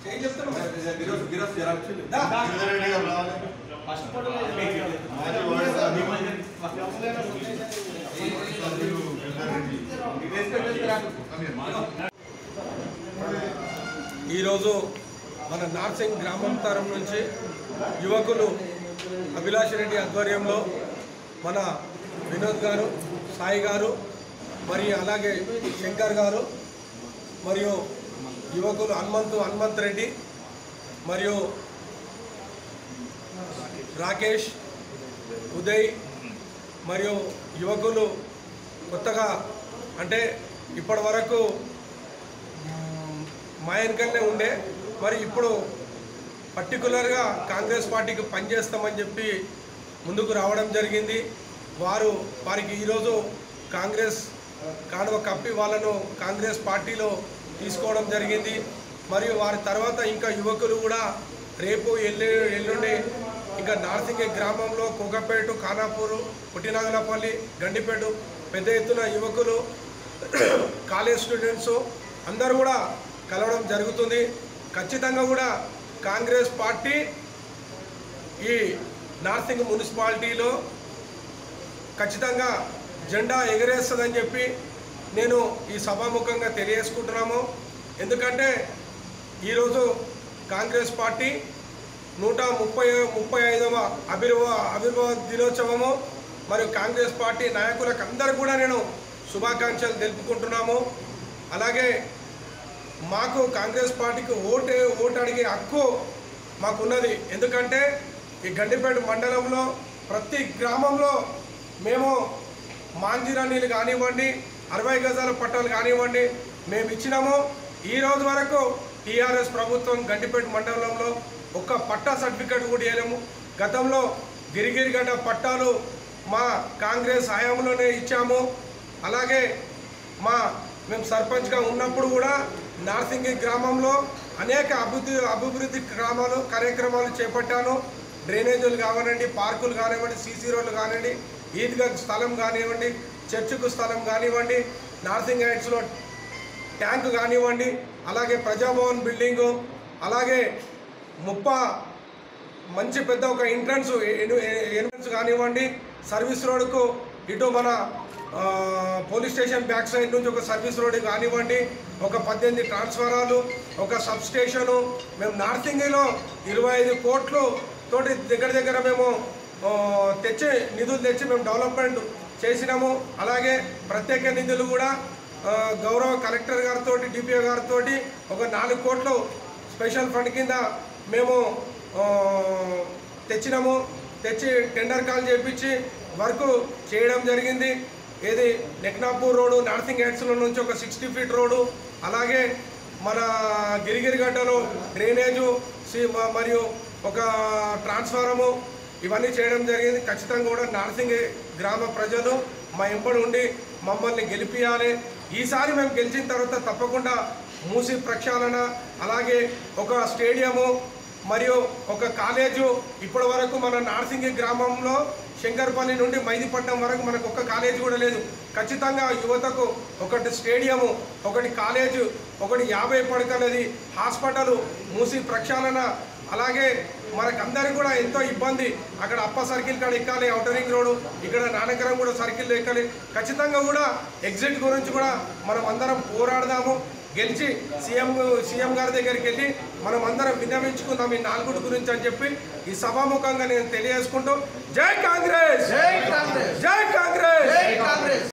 ఏం చెప్తాను గిరోస్ గిరోస్ జరా వచ్చింది ఫస్ట్ ఫోటో ఈరోజు మన నార్సింగ్ గ్రామం తరం నుంచి యువకులు అభిలాష్ రెడ్డి ఆధ్వర్యంలో మన వినోద్ గారు సాయి గారు మరియు అలాగే శంకర్ గారు మరియు యువకులు హనుమంతు హనుమంత్ రెడ్డి మరియు రాకేష్ ఉదయ్ మరియు యువకులు కొత్తగా అంటే ఇప్పటి వరకు మ్, మా వెనకనే ఉండే మరి ఇప్పుడు పర్టికులర్గా కాంగ్రెస్ పార్టీకి పనిచేస్తామని చెప్పి ముందుకు రావడం జరిగింది వారు వారికి ఈరోజు కాంగ్రెస్ కానువ కప్పి వాళ్ళను కాంగ్రెస్ పార్టీలో తీసుకోవడం జరిగింది మరియు వారి తర్వాత ఇంకా యువకులు కూడా రేపు ఎల్లు ఎల్లుండి ఇంకా నార్సింగే గ్రామంలో కోకపేట ఖానాపూర్ పుట్టినాగలపల్లి గండిపేట పెద్ద ఎత్తున యువకులు కాలేజ్ స్టూడెంట్స్ అందరూ కూడా కలవడం జరుగుతుంది ఖచ్చితంగా కూడా కాంగ్రెస్ పార్టీ ఈ నార్సింగ్ మున్సిపాలిటీలో ఖచ్చితంగా జెండా ఎగరేస్తుందని చెప్పి నేను ఈ సభాముఖంగా తెలియజేసుకుంటున్నాము ఎందుకంటే ఈరోజు కాంగ్రెస్ పార్టీ నూట ముప్పై ముప్పై ఐదవ ఆవిర్భావ ఆవిర్భావ దినోత్సవము మరియు కాంగ్రెస్ పార్టీ నాయకులకు అందరూ కూడా నేను శుభాకాంక్షలు తెలుపుకుంటున్నాము అలాగే మాకు కాంగ్రెస్ పార్టీకి ఓటు ఓటు అడిగే హక్కు మాకున్నది ఎందుకంటే ఈ గండిపేట మండలంలో ప్రతి గ్రామంలో మేము మాంజిరా నీళ్ళు కానివ్వండి అరవై గజాల పట్టాలు కానివ్వండి మేము ఇచ్చినాము ఈ రోజు వరకు టీఆర్ఎస్ ప్రభుత్వం గండిపేట మండలంలో ఒక్క పట్టా సర్టిఫికేట్ కూడా ఇవ్వలేము గతంలో గిరిగిరిగడ్డ పట్టాలు మా కాంగ్రెస్ హయాంలోనే ఇచ్చాము అలాగే మా మేము సర్పంచ్గా ఉన్నప్పుడు కూడా నార్సింగి గ్రామంలో అనేక అభివృద్ధి అభివృద్ధి గ్రామాలు కార్యక్రమాలు చేపట్టాను డ్రైనేజీలు కానివ్వండి పార్కులు కానివ్వండి సీసీ రోడ్లు కానివ్వండి ఈద్గా స్థలం కానివ్వండి చర్చికు స్థలం కానివ్వండి నార్సింగ్ హైట్స్లో ట్యాంక్ కానివ్వండి అలాగే ప్రజాభవన్ బిల్డింగు అలాగే ముప్ప మంచి పెద్ద ఒక ఎంట్రన్స్ ఎంట్రన్స్ కానివ్వండి సర్వీస్ రోడ్కు ఇటు మన ఆ, పోలీస్ స్టేషన్ బ్యాక్ సైడ్ నుంచి ఒక సర్వీస్ రోడ్ కానివ్వండి ఒక పద్దెనిమిది ట్రాన్స్ఫారాలు ఒక సబ్ స్టేషను మేము నార్సింగిలో ఇరవై ఐదు కోట్లు తోటి దగ్గర దగ్గర మేము ఆ, తెచ్చి నిధులు తెచ్చి మేము డెవలప్మెంట్ చేసినాము అలాగే ప్రత్యేక నిధులు కూడా ఆ, గౌరవ కలెక్టర్ గారితో డిపిఓ గారితో ఒక నాలుగు కోట్లు స్పెషల్ ఫండ్ కింద మేము ఆ, తెచ్చినాము తెచ్చి టెండర్ కాల్ చేపించి వర్క్ చేయడం జరిగింది ఏది నెక్నాపూర్ రోడ్డు నార్సింగ్ హెడ్స్లో నుంచి ఒక సిక్స్టీ ఫీట్ రోడ్డు అలాగే మన గిరిగిరిగడ్డలో డ్రైనేజు సి- మ- మరియు ఒక ట్రాన్స్ఫారము ఇవన్నీ చేయడం జరిగింది ఖచ్చితంగా కూడా నార్సింగ్ గ్రామ ప్రజలు మా ఎంబడి ఉండి మమ్మల్ని గెలిపియాలి ఈసారి మేము గెలిచిన తర్వాత తప్పకుండా మూసి ప్రక్షాళన అలాగే ఒక స్టేడియము మరియు ఒక కాలేజు ఇప్పటి వరకు మన నార్సింగి గ్రామంలో శంకర్పల్లి నుండి మైదిపట్నం వరకు మనకు ఒక్క కాలేజీ కూడా లేదు ఖచ్చితంగా యువతకు ఒకటి స్టేడియము ఒకటి కాలేజు ఒకటి యాభై పడకలది హాస్పిటల్ మూసి ప్రక్షాళన అలాగే మనకందరికి కూడా ఎంతో ఇబ్బంది అక్కడ అప్ప సర్కిల్ కాడ ఎక్కాలి అవుటర్ రింగ్ రోడ్ ఇక్కడ నానకరం కూడా సర్కిల్ ఎక్కాలి ఖచ్చితంగా కూడా ఎగ్జిట్ గురించి కూడా మనం అందరం పోరాడదాము గెలిచి సీఎం సీఎం గారి దగ్గరికి వెళ్ళి మనం అందరం విన్నవించుకుందాం ఈ నాలుగుడి గురించి అని చెప్పి ఈ సభాముఖంగా నేను తెలియజేసుకుంటూ జై కాంగ్రెస్ జై కాంగ్రెస్ జై కాంగ్రెస్ జై కాంగ్రెస్